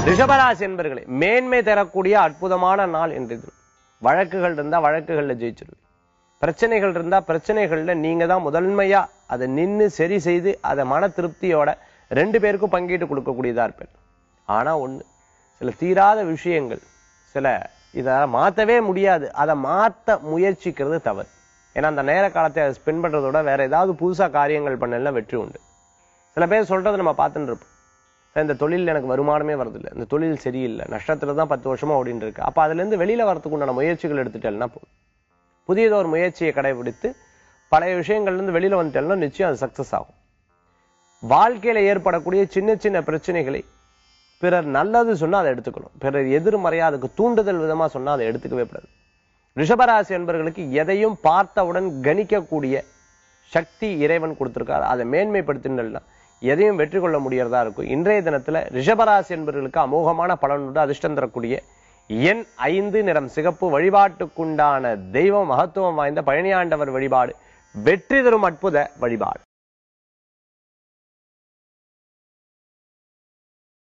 ரிஷபராசி என்பர்களே மேன்மை தரக்கூடிய அற்புதமான நாள் இன்று இது வழக்குகள் இருந்தா வழக்குகள்ல ஜெயிச்சிருவீங்க பிரச்சனைகள் இருந்தா பிரச்சனைகள்ல நீங்க தான் முதன்மையா அதை நின்னு சரி செய்து அதை மன திருப்தியோட ரெண்டு பேருக்கும் பங்கீட்டு கொடுக்கக்கூடியதா இருப்பேன் ஆனா ஒண்ணு சில தீராத விஷயங்கள் சில இதை மாத்தவே முடியாது அதை மாத்த முயற்சிக்கிறது தவறு ஏன்னா அந்த நேர காலத்தை அதை ஸ்பெண்ட் பண்றதோட வேற ஏதாவது புதுசா காரியங்கள் பண்ணலாம் வெற்றி உண்டு சில பேர் சொல்றதை நம்ம பார்த்துட்டு இருப்போம் "சார், இந்த தொழில் எனக்கு வருமானமே வரதில்லை இந்த தொழில் சரியில்லை நஷ்டத்துல தான் பத்து வருஷமா ஓடிட்டு இருக்கு அப்ப அதுல இருந்து வெளியில வரதுக்கு உண்டான முயற்சிகள் எடுத்துட்டேன்னா போதும் புதியதொரு முயற்சியை கடைபிடித்து பழைய விஷயங்கள்ல இருந்து வெளியில வந்துட்டேன்னா நிச்சயம் அது சக்சஸ் ஆகும் வாழ்க்கையில ஏற்படக்கூடிய சின்ன சின்ன பிரச்சனைகளை பிறர் நல்லது சொன்னா அதை எடுத்துக்கணும் பிறர் எதிர்மறையா அதுக்கு தூண்டுதல் விதமா சொன்னா அதை எடுத்துக்கவே கூடாது ரிஷபராசி என்பவர்களுக்கு எதையும் பார்த்தவுடன் கணிக்கக்கூடிய சக்தி இறைவன் கொடுத்திருக்காரு அதை மேன்மைப்படுத்தினா எதையும் வெற்றி கொள்ள முடியறதா இருக்கும் இன்றைய தினத்துல ரிஷபராசி என்பவர்களுக்கு அமோகமான பலன் உண்டு அதிர்ஷ்டம் தரக்கூடிய எண் ஐந்து நிறம் சிகப்பு வழிபாட்டுக்குண்டான தெய்வம் மகத்துவம் வாய்ந்த பழனியாண்டவர் வழிபாடு வெற்றி தரும் அற்புத வழிபாடு